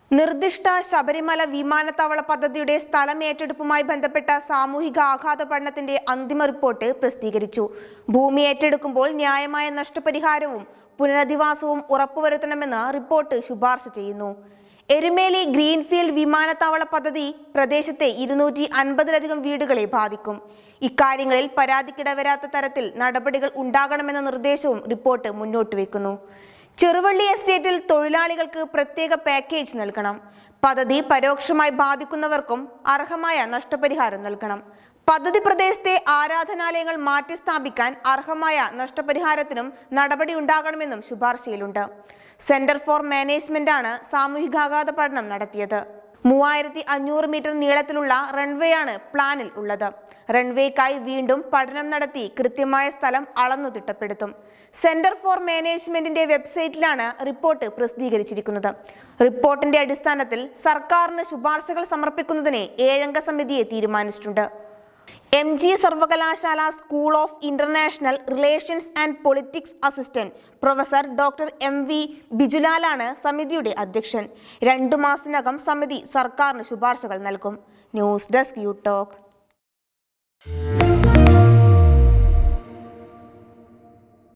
നിർദ്ദിഷ്ട ശബരിമല വിമാനത്താവള പദ്ധതിയുടെ സ്ഥലം ഏറ്റെടുപ്പുമായി ബന്ധപ്പെട്ട സാമൂഹിക ആഘാത പഠനത്തിന്റെ അന്തിമ റിപ്പോർട്ട് പ്രസിദ്ധീകരിച്ചു ഭൂമി ഏറ്റെടുക്കുമ്പോൾ ന്യായമായ നഷ്ടപരിഹാരവും പുനരധിവാസവും ഉറപ്പുവരുത്തണമെന്ന് റിപ്പോർട്ട് ശുപാർശ ചെയ്യുന്നു എരുമേലി ഗ്രീൻഫീൽഡ് വിമാനത്താവള പദ്ധതി പ്രദേശത്തെ ഇരുന്നൂറ്റി അൻപതിലധികം വീടുകളെ ബാധിക്കും ഇക്കാര്യങ്ങളിൽ പരാതിക്കിടവരാത്ത തരത്തിൽ നടപടികൾ ഉണ്ടാകണമെന്ന നിർദ്ദേശവും റിപ്പോർട്ട് മുന്നോട്ട് വയ്ക്കുന്നു ചെറുവള്ളി എസ്റ്റേറ്റിൽ തൊഴിലാളികൾക്ക് പ്രത്യേക പാക്കേജ് നൽകണം പദ്ധതി പരോക്ഷമായി ബാധിക്കുന്നവർക്കും അർഹമായ നഷ്ടപരിഹാരം നൽകണം പദ്ധതി പ്രദേശത്തെ ആരാധനാലയങ്ങൾ മാറ്റി സ്ഥാപിക്കാൻ അർഹമായ നഷ്ടപരിഹാരത്തിനും നടപടി ഉണ്ടാകണമെന്നും ശുപാർശയിലുണ്ട് സെന്റർ ഫോർ മാനേജ്മെന്റാണ് സാമൂഹികാഘാത പഠനം നടത്തിയത് മൂവായിരത്തി അഞ്ഞൂറ് മീറ്റർ നീളത്തിലുള്ള റൺവേ ആണ് പ്ലാനിൽ ഉള്ളത് റൺവേക്കായി വീണ്ടും പഠനം നടത്തി കൃത്യമായ സ്ഥലം അളന്നു തിട്ടപ്പെടുത്തും സെന്റർ ഫോർ മാനേജ്മെന്റിന്റെ വെബ്സൈറ്റിലാണ് റിപ്പോർട്ട് പ്രസിദ്ധീകരിച്ചിരിക്കുന്നത് റിപ്പോർട്ടിന്റെ അടിസ്ഥാനത്തിൽ സർക്കാരിന് ശുപാർശകൾ സമർപ്പിക്കുന്നതിന് ഏഴംഗ സമിതിയെ തീരുമാനിച്ചിട്ടുണ്ട് എം ജി സർവകലാശാല school of international relations and politics assistant professor doctor M V ബിജുലാലാണ് സമിതിയുടെ അധ്യക്ഷൻ രണ്ടു മാസത്തിനകം സമിതി സർക്കാരിന് ശുപാർശകൾ നൽകും ന്യൂസ് ഡെസ്ക് യു ടോക്ക്